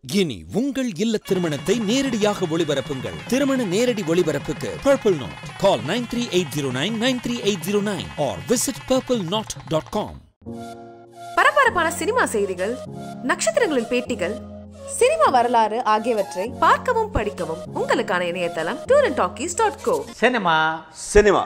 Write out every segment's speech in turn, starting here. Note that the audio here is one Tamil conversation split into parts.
இனி உங்கள் இல்ல திருமணத்தை நேரடியாக ஒளிபரப்புங்கள் திருமண நேரடி ஒளிபரப்புக்கு purple knot call nine three eight zero nine nine three eight zero nine or visit purple knot dot com பரபரப்பான சினிமா செய்திகள் நட்சத்திரங்களின் பேட்டிகள் சினிமா வரலாறு ஆகியவற்றை பார்க்கவும் படிக்கவும் உங்களுக்கான இணையதளம் tour and talkies dot co cinema cinema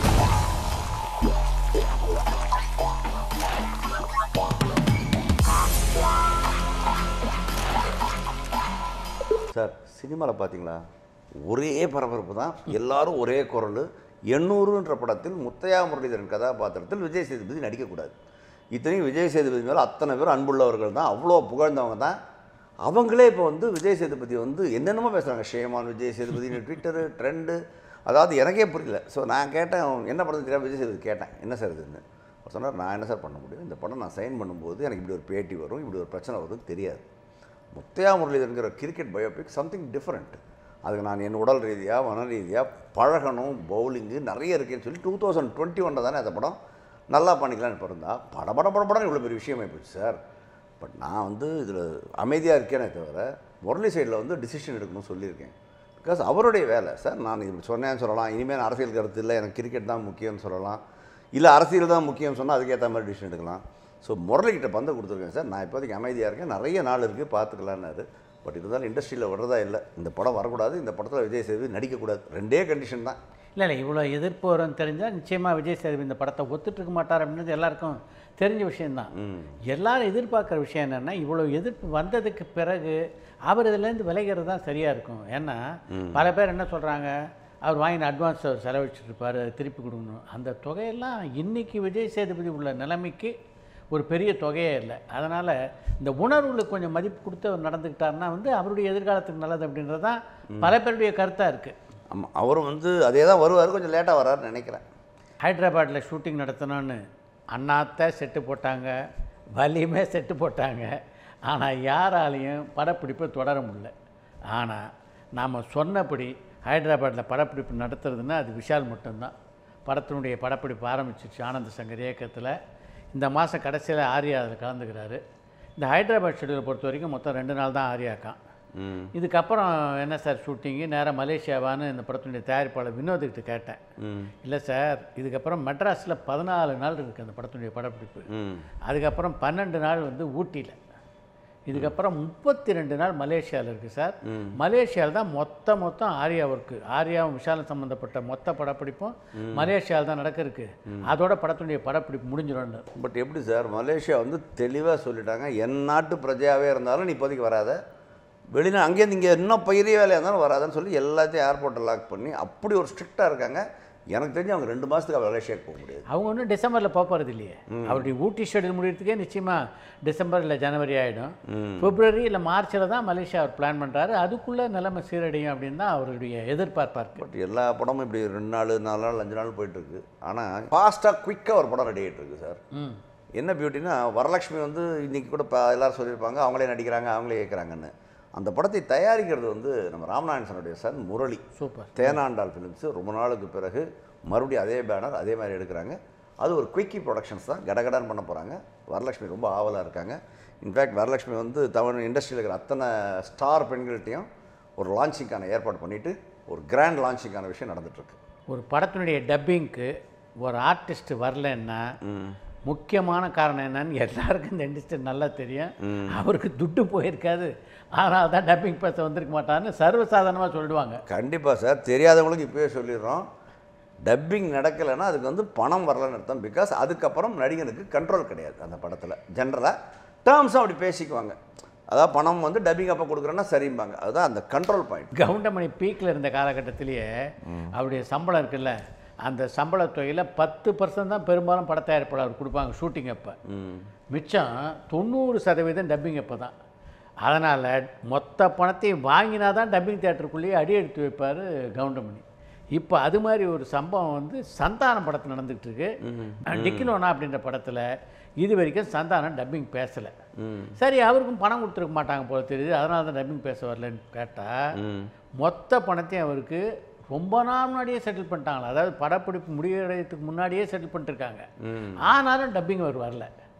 sir சினிமாவில் பார்த்தீங்களா ஒரே பரபரப்பு தான் எல்லாரும் ஒரே குரல் எண்ணூறுன்ற படத்தில் முத்தையா முரளிதரன் கதாபாத்திரத்தில் விஜய் சேதுபதி நடிக்கக்கூடாது இத்தனையும் விஜய் சேதுபதி மேலே அத்தனை பேர் அன்புள்ளவர்கள் தான் அவ்வளோ புகழ்ந்தவங்க தான் அவங்களே இப்போ வந்து விஜய் சேதுபதி வந்து என்னென்னமோ பேசுகிறாங்க ஷேமான் விஜய் சேதுபதினு ட்விட்டரு ட்ரெண்டு அதாவது எனக்கே புரியல ஸோ நான் கேட்டேன் என்ன படத்துக்கு தெரியாம விஜய் சேதுபதி கேட்டேன் என்ன சார் இதுன்னு அவர் சொன்னார் நான் என்ன சார் பண்ண முடியும் இந்த படம் நான் சைன் பண்ணும்போது எனக்கு இப்படி ஒரு பேட்டி வரும் இப்படி ஒரு பிரச்சனை வரும்னு தெரியாது முத்தையா முரளிதரங்கிற கிரிக்கெட் பயோபிக் சம்திங் டிஃப்ரெண்ட் அதுக்கு நான் என் உடல் ரீதியாக மன ரீதியாக பழகணும் பவுலிங்கு நிறைய இருக்குன்னு சொல்லி டூ தௌசண்ட் டுவெண்ட்டி ஒனில் தானே அந்த படம் நல்லா பண்ணிக்கலாம்னு இப்போ இருந்தால் பட பட பட படம் இவ்வளோ பெரிய விஷயமாகி போச்சு சார் பட் நான் வந்து இதில் அமைதியாக இருக்கேனே தவிர முரளி சைடில் வந்து டிசிஷன் எடுக்கணும்னு சொல்லியிருக்கேன் பிகாஸ் அவருடைய வேலை சார் நான் இப்படி சொன்னேன்னு சொல்லலாம் இனிமேல் நான் அரசியல் கருத்து இல்லை எனக்கு கிரிக்கெட் தான் முக்கியம்னு சொல்லலாம் இல்லை அரசியல் தான் முக்கியம் சொன்னால் அதுக்கேற்ற மாதிரி டிசிஷன் எடுக்கலாம் ஸோ முரளிக்கிட்ட பந்தை கொடுத்துருக்கேன் சார் நான் இப்போதைக்கு அமைதியாக இருக்கேன் நிறைய நாள் இருக்குது பார்த்துக்கலான்னாரு பட் இருந்தாலும் இண்டஸ்ட்ரியில் வர்றதா இல்லை இந்த படம் வரக்கூடாது இந்த படத்தில் விஜய் சேதுபதி நடிக்கக்கூடாது ரெண்டே கண்டிஷன் தான் இல்லை இல்லை இவ்வளோ எதிர்ப்பு வரும்னு தெரிஞ்சால் நிச்சயமாக விஜய் சேதுபதி இந்த படத்தை ஒத்துட்டு இருக்க மாட்டார் அப்படின்றது எல்லாருக்கும் தெரிஞ்ச விஷயம்தான் எல்லாரும் எதிர்பார்க்குற விஷயம் என்னென்னா இவ்வளோ எதிர்ப்பு வந்ததுக்கு பிறகு அவர் இதுலேருந்து விலகிறது தான் சரியாக இருக்கும் ஏன்னா பல பேர் என்ன சொல்கிறாங்க அவர் வாங்கின அட்வான்ஸ் அவர் செலவழிச்சிருப்பார் திருப்பி கொடுக்கணும் அந்த தொகையெல்லாம் இன்னைக்கு விஜய் சேதுபதி உள்ள நிலைமைக்கு ஒரு பெரிய தொகையே இல்லை அதனால் இந்த உணர்வுகளுக்கு கொஞ்சம் மதிப்பு கொடுத்து அவர் நடந்துக்கிட்டாருன்னா வந்து அவருடைய எதிர்காலத்துக்கு நல்லது அப்படின்றது தான் பல பேருடைய கருத்தாக இருக்குது ஆமாம் அவரும் வந்து அதே தான் வருவார் கொஞ்சம் லேட்டாக வராருன்னு நினைக்கிறேன் ஹைதராபாத்தில் ஷூட்டிங் நடத்தணும்னு அண்ணாத்த செட்டு போட்டாங்க வலியுமே செட்டு போட்டாங்க ஆனால் யாராலையும் படப்பிடிப்பை தொடர முடியல ஆனால் நாம் சொன்னபடி ஹைதராபாத்தில் படப்பிடிப்பு நடத்துறதுன்னா அது விஷால் மட்டும்தான் படத்தினுடைய படப்பிடிப்பு ஆரம்பிச்சிச்சு ஆனந்த சங்கர் இயக்கத்தில் இந்த மாதம் கடைசியில் ஆர்யா அதில் கலந்துக்கிறாரு இந்த ஹைதராபாத் ஷெடியூலை பொறுத்த வரைக்கும் மொத்தம் ரெண்டு நாள் தான் ஆர்யாக்கான் இதுக்கப்புறம் என்ன சார் ஷூட்டிங்கு நேராக மலேசியாவான்னு இந்த படத்தினுடைய தயாரிப்பாளர் வினோதுக்கிட்ட கேட்டேன் இல்லை சார் இதுக்கப்புறம் மெட்ராஸில் பதினாலு நாள் இருக்குது அந்த படத்தினுடைய படப்பிடிப்பு அதுக்கப்புறம் பன்னெண்டு நாள் வந்து ஊட்டியில் இதுக்கப்புறம் முப்பத்தி ரெண்டு நாள் மலேசியாவில் இருக்குது சார் மலேசியாவில் தான் மொத்த மொத்தம் ஆர்யா ஒர்க்கு ஆர்யாவும் விஷாலும் சம்மந்தப்பட்ட மொத்த படப்பிடிப்பும் மலேசியாவில் தான் நடக்க இருக்கு அதோட படத்தினுடைய படப்பிடிப்பு முடிஞ்சிடும் பட் எப்படி சார் மலேசியா வந்து தெளிவாக சொல்லிட்டாங்க என் நாட்டு பிரஜையாகவே இருந்தாலும் நீ இப்போதைக்கு வராத வெளிநா அங்கேருந்து இங்கே இன்னும் பெரிய வேலையாக இருந்தாலும் வராதுன்னு சொல்லி எல்லாத்தையும் ஏர்போர்ட்டை லாக் பண்ணி அப்படி ஒரு ஸ்ட்ரிக்டாக இருக்காங்க எனக்கு தெரிஞ்சு அவங்க ரெண்டு மாதத்துக்கு மலேசியாவுக்கு போக முடியாது அவங்க ஒன்றும் டிசம்பரில் போக போகிறது இல்லையே அவருடைய ஊட்டி ஷெடியூல் முடியறதுக்கே நிச்சயமாக டிசம்பர் இல்லை ஜனவரி ஆகிடும் பிப்ரவரி இல்லை மார்ச்சில் தான் மலேசியா அவர் பிளான் பண்ணுறாரு அதுக்குள்ளே நிலைமை சீரடையும் அப்படின்னு தான் அவருடைய எதிர்பார்ப்பாக இருக்குது பட் எல்லா படமும் இப்படி ரெண்டு நாள் நாலு நாள் அஞ்சு நாள் போயிட்டுருக்கு ஆனால் ஃபாஸ்ட்டாக குயிக்காக ஒரு படம் ரெடி ஆகிட்டு இருக்கு சார் ம் என்ன பியூட்டினா வரலட்சுமி வந்து இன்றைக்கி கூட இப்போ எல்லாரும் சொல்லியிருப்பாங்க அவங்களே நடிக்கிறாங்க அவங்களே இயக்குறாங்கன்னு அந்த படத்தை தயாரிக்கிறது வந்து நம்ம ராமநாயணசனுடைய son Murali super Thenandal films ரொம்ப நாளுக்கு பிறகு மறுபடியும் அதே பேனர் அதே மாதிரி எடுக்கிறாங்க அது ஒரு குயிக்கி ப்ரொடக்ஷன்ஸ் தான் கடகடான்னு பண்ண போகிறாங்க வரலட்சுமி ரொம்ப ஆவலாக இருக்காங்க இன்ஃபேக்ட் வரலட்சுமி வந்து தமிழ் இண்டஸ்ட்ரியில் இருக்கிற அத்தனை ஸ்டார் பெண்கள்கிட்டையும் ஒரு லான்ச்சிங்கான ஏற்பாடு பண்ணிவிட்டு ஒரு கிராண்ட் லான்ச்சிங்கான விஷயம் நடந்துகிட்ருக்கு ஒரு படத்தினுடைய டப்பிங்க்கு ஒரு ஆர்டிஸ்ட் வரலன்னா முக்கியமான காரணம் என்னன்னு எல்லாருக்கும் இந்த இண்டஸ்ட்ரி நல்லா தெரியும் அவருக்கு துட்டு போயிருக்காது அதனால தான் டப்பிங் பேச வந்திருக்க மாட்டான்னு சர்வசாதாரணமாக சொல்லிடுவாங்க கண்டிப்பாக சார் தெரியாதவங்களுக்கு இப்போயே சொல்லிடுறோம் டப்பிங் நடக்கலைன்னா அதுக்கு வந்து பணம் வரலன்னு அர்த்தம் பிகாஸ் அதுக்கப்புறம் நடிகனுக்கு கண்ட்ரோல் கிடையாது அந்த படத்தில் ஜென்ரலாக டேர்ம்ஸும் அப்படி பேசிக்குவாங்க அதாவது பணம் வந்து டப்பிங் அப்போ கொடுக்குறேன்னா சரிம்பாங்க அதுதான் அந்த கண்ட்ரோல் பாயிண்ட் கவுண்டமணி பீக்கில் இருந்த காலகட்டத்திலேயே அவருடைய சம்பளம் இருக்குல்ல அந்த சம்பள தொகையில் பத்து பர்சன்ட் தான் பெரும்பாலும் பட தயாரிப்பாளர் கொடுப்பாங்க ஷூட்டிங் அப்போ மிச்சம் தொண்ணூறு சதவீதம் டப்பிங் அப்போ தான் அதனால் மொத்த பணத்தையும் வாங்கினா தான் டப்பிங் தேட்டருக்குள்ளேயே அடி எடுத்து வைப்பார் கவுண்டமணி இப்போ அது மாதிரி ஒரு சம்பவம் வந்து சந்தானம் படத்தில் நடந்துகிட்டு இருக்கு டிக்கினோனா அப்படின்ற படத்தில் இது வரைக்கும் சந்தானம் டப்பிங் பேசலை சரி அவருக்கும் பணம் கொடுத்துருக்க மாட்டாங்க போல தெரியுது அதனால தான் டப்பிங் பேச வரலன்னு கேட்டால் மொத்த பணத்தையும் அவருக்கு ரொம்ப நாள் முன்னாடியே செட்டில் பண்ணிட்டாங்களா அதாவது படப்பிடிப்பு முடிவடைறதுக்கு முன்னாடியே செட்டில் பண்ணிட்டுருக்காங்க ஆனாலும் டப்பிங் அவர் வரல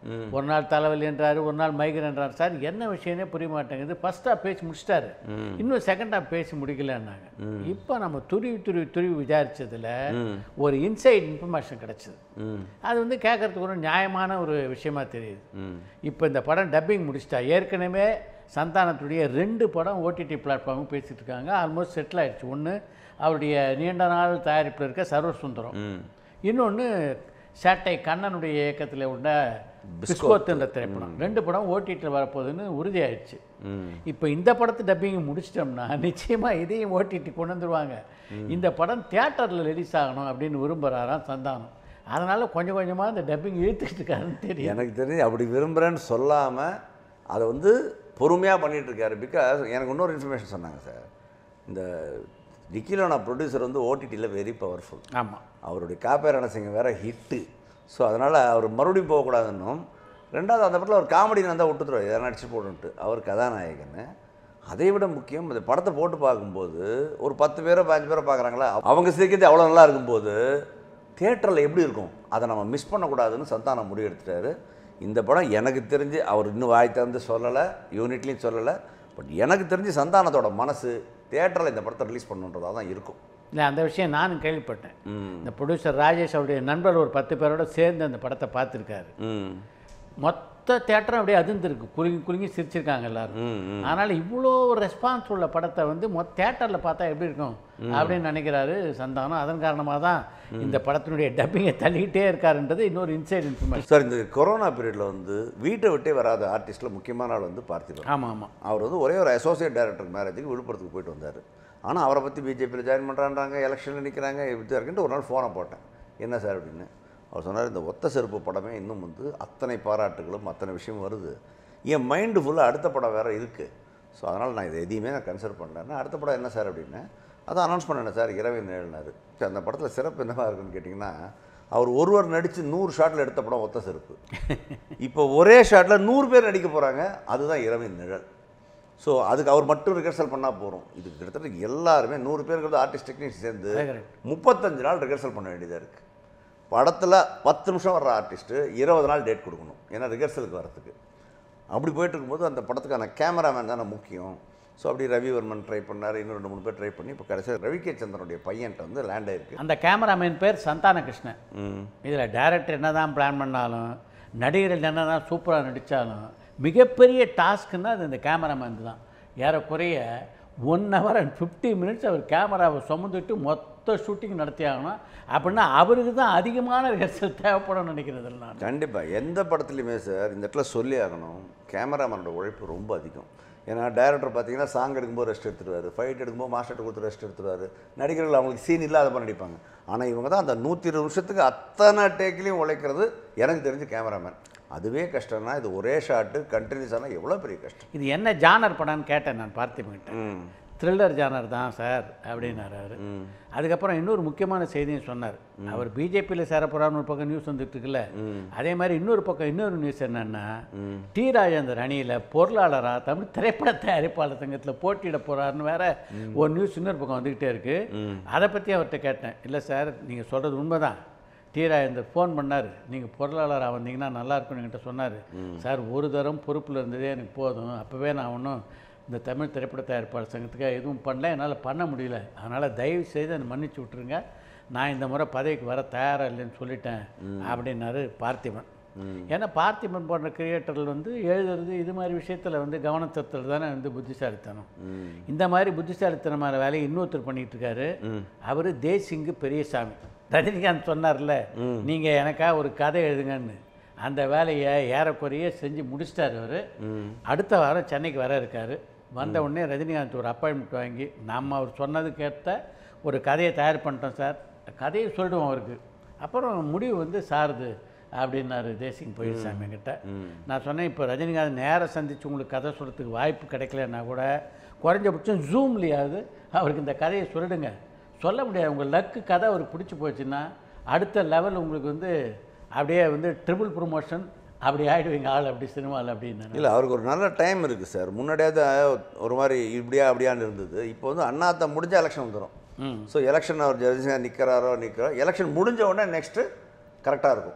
ஒரு நாள் தலைவலி என்றாரு ஒரு நாள் மைக்ரேன் என்றார் சார் என்ன விஷயமே புரிய மாட்டேங்குது ஃபர்ஸ்ட் ஹாஃப் பேசி முடிச்சிட்டாரு இன்னும் செகண்ட் ஹாஃப் பேசி முடிக்கலன்னாங்க இப்போ நம்ம துருவி துருவி துருவி விசாரிச்சதுல ஒரு இன்சைட் இன்ஃபர்மேஷன் கிடைச்சது ம் அது வந்து கேட்கறதுக்கு ஒரு நியாயமான ஒரு விஷயமா தெரியுது ம் இப்போ இந்த படம் டப்பிங் முடிச்சிட்டா ஏற்கனவே சந்தானத்துடைய ரெண்டு படம் ஓடிடி பிளாட்ஃபார்முக்கு பேசிட்டு இருக்காங்க ஆல்மோஸ்ட் செட்டில் ஆயிடுச்சு ஒன்று அவருடைய நீண்ட நாள் தயாரிப்பில் இருக்க சர்வசுந்தரம் ம் இன்னொன்று சேட்டை கண்ணனுடைய இயக்கத்தில் உள்ள பிஸ்கோத்துன்ற திரைப்படம் ரெண்டு படம் ஓடிடியில் வரப்போகுதுன்னு உறுதியாயிடுச்சு ம் இப்போ இந்த படத்து டப்பிங் முடிச்சிட்டோம்னா நிச்சயமாக இதையும் ஓடிடி கொண்டு வந்துருவாங்க இந்த படம் தியேட்டரில் ரிலீஸ் ஆகணும் அப்படின்னு விரும்புகிறாராம் சந்தானம் அதனால் கொஞ்சம் கொஞ்சமாக இந்த டப்பிங் இழுத்துக்கிட்டு இருக்காருன்னு தெரியும் எனக்கு தெரிஞ்சு அப்படி விரும்புகிறேன்னு சொல்லாமல் அதை வந்து பொறுமையாக பண்ணிட்டு இருக்காரு பிகாஸ் எனக்கு இன்னொரு இன்ஃபர்மேஷன் சொன்னாங்க சார் இந்த டிக்கிலோனா ப்ரொடியூசர் வந்து ஓடிடியில் வெரி பவர்ஃபுல் ஆமாம் அவருடைய காப்பேரண சிங்க வேற ஹிட்டு ஸோ அதனால் அவர் மறுபடியும் போகக்கூடாதுன்னும் ரெண்டாவது அந்த படத்தில் ஒரு காமெடி வந்தால் விட்டுத்துருவார் எதாவது நடிச்சு போட்டுன்ட்டு அவர் கதாநாயகன்னு அதை விட முக்கியம் இந்த படத்தை போட்டு பார்க்கும்போது ஒரு பத்து பேரோ பதினஞ்சு பேரோ பார்க்குறாங்களா அவங்க சிரிக்கிறது அவ்வளோ நல்லா இருக்கும்போது தியேட்டரில் எப்படி இருக்கும் அதை நம்ம மிஸ் பண்ணக்கூடாதுன்னு சந்தானம் முடிவெடுத்துட்டாரு இந்த படம் எனக்கு தெரிஞ்சு அவர் இன்னும் வாய் திறந்து சொல்லலை யூனிட்லேயும் சொல்லலை பட் எனக்கு தெரிஞ்சு சந்தானத்தோட மனசு தியேட்டரில் இந்த படத்தை ரிலீஸ் பண்ணுன்றதாக தான் இருக்கும் இல்லை அந்த விஷயம் நானும் கேள்விப்பட்டேன் ம் இந்த ப்ரொடியூசர் ராஜேஷ் அவருடைய நண்பர் ஒரு பத்து பேரோட சேர்ந்து அந்த படத்தை பார்த்துருக்காரு ம் மொத்த தேட்டரும் அப்படியே அதிர்ந்துருக்கு குலுங்கி குலுங்கி சிரிச்சிருக்காங்க எல்லாரும் ம் ம் அதனால் இவ்வளோ ரெஸ்பான்ஸ் உள்ள படத்தை வந்து மொத்த தேட்டரில் பார்த்தா எப்படி இருக்கும் அப்படின்னு நினைக்கிறாரு சந்தானம் அதன் காரணமாக தான் இந்த படத்தினுடைய டப்பிங்கை தள்ளிக்கிட்டே இருக்காருன்றது இன்னொரு இன்சைட் இன்ஃபர்மேஷன் சார் இந்த கொரோனா பீரியடில் வந்து வீட்டை விட்டே வராத ஆர்டிஸ்ட்டில் முக்கியமான ஆள் வந்து பார்த்திபன் ஆமாம் ஆமாம் அவர் வந்து ஒரே ஒரு அசோசியேட் டைரக்டர் மேரேஜுக்கு விழுப்புரத்துக்கு போயிட்டு வந்தார் ஆனால் அவரை பற்றி பிஜேபியில் ஜாயின் பண்ணுறான்றாங்க எலெக்ஷனில் நிற்கிறாங்க இப்படி இருக்குன்ட்டு ஒரு நாள் ஃபோனை போட்டேன் என்ன சார் அப்படின்னு அவர் சொன்னார் இந்த ஒத்த செருப்பு படமே இன்னும் வந்து அத்தனை பாராட்டுகளும் அத்தனை விஷயம் வருது என் மைண்டு ஃபுல்லாக அடுத்த படம் வேறு இருக்குது ஸோ அதனால் நான் இதை எதையுமே நான் கன்சிடர் பண்ணலன்னா அடுத்த படம் என்ன சார் அப்படின்னு அதான் அனௌன்ஸ் பண்ணேன் சார் இரவின் நிழல்னாரு அந்த படத்தில் சிறப்பு என்னவா இருக்குன்னு கேட்டிங்கன்னா அவர் ஒருவர் நடித்து நூறு ஷாட்டில் எடுத்த படம் ஒத்த செருப்பு இப்போ ஒரே ஷாட்டில் நூறு பேர் நடிக்க போகிறாங்க அதுதான் இரவின் நிழல் ஸோ அதுக்கு அவர் மட்டும் ரிஹர்சல் பண்ணால் போகிறோம் இது கிட்டத்தட்ட எல்லாருமே நூறு பேருக்கு ஆர்டிஸ்ட் டெக்னீஷியன் சேர்ந்து correct. முப்பத்தஞ்சு நாள் ரிஹர்சல் பண்ண வேண்டியதாக இருக்குது படத்தில் பத்து நிமிஷம் வர்ற ஆர்டிஸ்ட்டு இருபது நாள் டேட் கொடுக்கணும் ஏன்னா ரிஹர்சலுக்கு வரத்துக்கு அப்படி போயிட்டு இருக்கும்போது அந்த படத்துக்கான கேமராமேன் தானே முக்கியம் ஸோ அப்படி ரவிவர்மன் ட்ரை பண்ணார் இன்னும் ரெண்டு மூணு பேர் ட்ரை பண்ணி இப்போ கடைசியாக ரவி கே சந்திரனுடைய பையன்ட்ட வந்து லேண்ட் ஆயிருக்கு அந்த கேமராமேன் பேர் சந்தான கிருஷ்ணன் ம் இதில் டைரக்டர் என்ன தான் பிளான் பண்ணாலும் நடிகர்கள் என்ன தான் சூப்பராக நடித்தாலும் மிகப்பெரிய டாஸ்க்குன்னா அது இந்த கேமராமேன் தான் ஏறக்குறைய one hour and fifty minutes அவர் கேமராவை சுமந்துட்டு மொத்த ஷூட்டிங் நடத்தி ஆகணும் அப்படின்னா அவருக்கு தான் அதிகமான ரிஹர்சல் தேவைப்படும் நினைக்கிறது இல்லை நான் கண்டிப்பாக எந்த படத்துலையுமே சார் இந்த இடத்துல சொல்லி ஆகணும் கேமராமேனோட உழைப்பு ரொம்ப அதிகம் ஏன்னா டைரக்டர் பார்த்தீங்கன்னா சாங் எடுக்கும்போது ரெஸ்ட் எடுத்துருவாரு ஃபைட் எடுக்கும்போது மாஸ்டர் கொடுத்து ரெஸ்ட் எடுத்துருவாரு நடிகர்கள் அவங்களுக்கு சீன் இல்லாத மாதிரி நடிப்பாங்க ஆனால் இவங்க தான் அந்த நூற்றி இருபது நிமிஷத்துக்கு அத்தனை டேக்லேயும் உழைக்கிறது எனக்கு தெரிஞ்ச கேமராமேன் அதுவே கஷ்டம்னா இது ஒரே ஷாட்டு கண்டினியூஸ் ஆனால் எவ்வளோ பெரிய கஷ்டம் இது என்ன ஜானர் படம்னு கேட்டேன் நான் பார்த்திபன்கிட்ட ம் த்ரில்லர் ஜானர் தான் சார் அப்படின்னாரு அவர் ம் அதுக்கப்புறம் இன்னொரு முக்கியமான செய்தியும் சொன்னார் அவர் பிஜேபியில் சேரப்போறான்னு ஒரு பக்கம் நியூஸ் வந்துட்டு இருக்குல்ல அதே மாதிரி இன்னொரு பக்கம் இன்னொரு நியூஸ் என்னன்னா டி ராஜேந்தர் அணியில் பொருளாளராக தமிழ் திரைப்பட தயாரிப்பாளர் சங்கத்தில் போட்டியிட போறாருன்னு வேற ஒரு நியூஸ் இன்னொரு பக்கம் வந்துக்கிட்டே இருக்கு அதை பற்றி அவர்கிட்ட கேட்டேன் இல்லை சார் நீங்கள் சொல்கிறது உண்மைதான் டி ராஜேந்தர் ஃபோன் பண்ணார் நீங்கள் பொருளாளராக வந்தீங்கன்னா நல்லா இருக்கும்னு என்கிட்ட சொன்னார் சார் ஒரு தரம் பொறுப்பில் இருந்ததே எனக்கு போதும் அப்போவே நான் ஒன்றும் இந்த தமிழ் திரைப்பட தயாரிப்பாளர் சங்கத்துக்கு எதுவும் பண்ணல என்னால் பண்ண முடியல அதனால் தயவு செய்து என்னை மன்னிச்சு விட்ருங்க நான் இந்த முறை பதவிக்கு வர தயாராக இல்லைன்னு சொல்லிட்டேன் அப்படின்னாரு பார்த்திபன் ஏன்னா பார்த்திபன் போன்ற கிரியேட்டர்கள் வந்து எழுதுறது இது மாதிரி விஷயத்தில் வந்து கவனம் செலுத்துறது தானே வந்து புத்திசாலித்தனம் இந்த மாதிரி புத்திசாலித்தனமான வேலையை இன்னொருத்தர் பண்ணிட்டு இருக்காரு அவர் தேசிங்கு பெரியசாமி ரஜினிகாந்த் சொன்னார்ல நீங்கள் எனக்காக ஒரு கதை எழுதுங்கன்னு அந்த வேலையை ஏறக்குறைய செஞ்சு முடிச்சிட்டாரு அவர் அடுத்த வாரம் சென்னைக்கு வர இருக்காரு வந்த உடனே ரஜினிகாந்த் ஒரு அப்பாயின்மெண்ட் வாங்கி நம்ம அவர் சொன்னதுக்கு ஏற்ற ஒரு கதையை தயார் பண்ணிட்டோம் சார் கதையை சொல்லிடுவோம் அவருக்கு அப்புறம் முடிவு வந்து சாருது அப்படின்னாரு தேசிங் பொய்சாமி கிட்ட நான் சொன்னேன் இப்போ ரஜினிகாந்த் நேராக சந்திச்சு உங்களுக்கு கதை சொல்கிறதுக்கு வாய்ப்பு கிடைக்கலன்னா கூட குறைஞ்சபட்சம் ஜூம்லேயாவது அவருக்கு இந்த கதையை சொல்லிடுங்க சொல்ல முடியாது உங்கள் லக்கு கதை அவருக்கு பிடிச்சி போச்சுன்னா அடுத்த லெவல் உங்களுக்கு வந்து அப்படியே வந்து ட்ரிபிள் ப்ரொமோஷன் அப்படி ஆகிடுவீங்க ஆள் அப்படி சினிமாவில் அப்படின்னு இல்லை அவருக்கு ஒரு நல்ல டைம் இருக்குது சார் முன்னாடியாவது ஒரு மாதிரி இப்படியா அப்படியான்னு இருந்தது இப்போ வந்து அண்ணாத்த முடிஞ்ச எலெக்ஷன் வந்துடும் ஸோ எலெக்ஷன் அவர் ஜெயிச்சா நிற்கிறாரோ நிற்கிறோ எலெக்ஷன் முடிஞ்ச உடனே நெக்ஸ்ட்டு கரெக்டாக இருக்கும்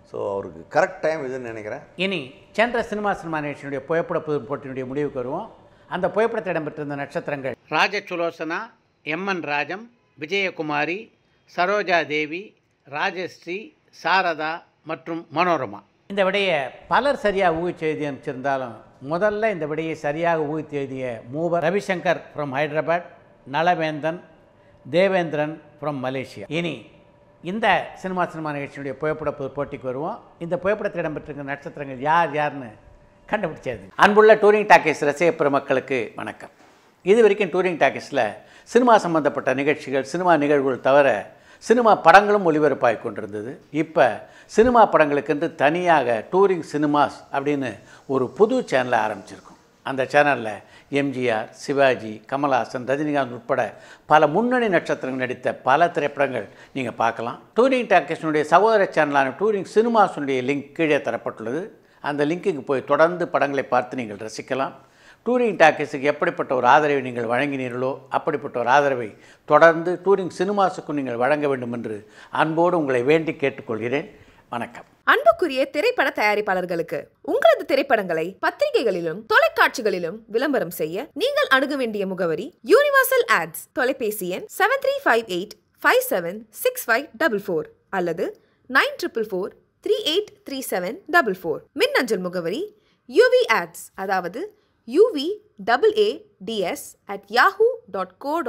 ஸோ அவருக்கு கரெக்ட் டைம் இதுன்னு நினைக்கிறேன் இனி சென்ற சினிமா சினிமா நிகழ்ச்சியினுடைய புகைப்பட புது போட்டியினுடைய முடிவுக்கு வருவோம் அந்த புகைப்படத்தில் இடம்பெற்றிருந்த நட்சத்திரங்கள் ராஜசுலோசனா எம்என் ராஜம் விஜயகுமாரி சரோஜா தேவி ராஜஸ்ரீ சாரதா மற்றும் மனோரமா இந்த விடையை பலர் சரியாக ஊகிச்சு எழுதி அனுப்பிச்சிருந்தாலும் முதல்ல இந்த விடையை சரியாக ஊகித்து எழுதிய மூவர் Ravishankar from Hyderabad Nalavendhan Devendran from Malaysia இனி இந்த சினிமா சினிமா நிகழ்ச்சியினுடைய புகைப்பட போ- போட்டிக்கு வருவோம் இந்த புகைப்படத்தில் இடம்பெற்றிருக்கிற நட்சத்திரங்கள் யார் யாருன்னு கண்டுபிடிச்சது அன்புள்ள டூரிங் டாக்கீஸ் ரசிக பெருமக்களுக்கு வணக்கம் இது வரைக்கும் டூரிங் டாக்கீஸில் சினிமா சம்பந்தப்பட்ட நிகழ்ச்சிகள் சினிமா நிகழ்வுகள் தவிர சினிமா படங்களும் ஒளிபரப்பாகி கொண்டிருந்தது இப்போ சினிமா படங்களுக்கென்று தனியாக டூரிங் சினிமாஸ் அப்படின்னு ஒரு புது சேனலை ஆரம்பிச்சிருக்கோம் அந்த சேனலில் எம்ஜிஆர் சிவாஜி கமல்ஹாசன் ரஜினிகாந்த் உட்பட பல முன்னணி நட்சத்திரங்கள் நடித்த பல திரைப்படங்கள் நீங்கள் பார்க்கலாம் டூரிங் டாக்கீஸினுடைய சகோதர சேனலான டூரிங் சினிமாஸுடைய லிங்க் கீழே தரப்பட்டுள்ளது அந்த லிங்க்குக்கு போய் தொடர்ந்து படங்களை பார்த்து நீங்கள் ரசிக்கலாம் டூரிங் டாக்கீஸுக்கு எப்படிப்பட்ட ஒரு ஆதரவை நீங்கள் வழங்கினீர்களோ அப்படிப்பட்ட ஒரு ஆதரவை தொடர்ந்து டூரிங் சினிமாஸுக்கும் நீங்கள் வழங்க வேண்டும் என்று அன்போடு உங்களை வேண்டி கேட்டுக்கொள்கிறேன் வணக்கம் அன்புக்குரிய திரைப்பட தயாரிப்பாளர்களுக்கு உங்களது திரைப்படங்களை பத்திரிகைகளிலும் தொலைக்காட்சிகளிலும் விளம்பரம் செய்ய நீங்கள் அணுக வேண்டிய முகவரி யூனிவர்சல் ஆட்ஸ் தொலைபேசி எண் seven three five eight five seven six five double four அல்லது nine triple four three eight three seven double four மின்னஞ்சல் முகவரி யூவி ஆட்ஸ் அதாவது UV double A TS at Yahoo dot go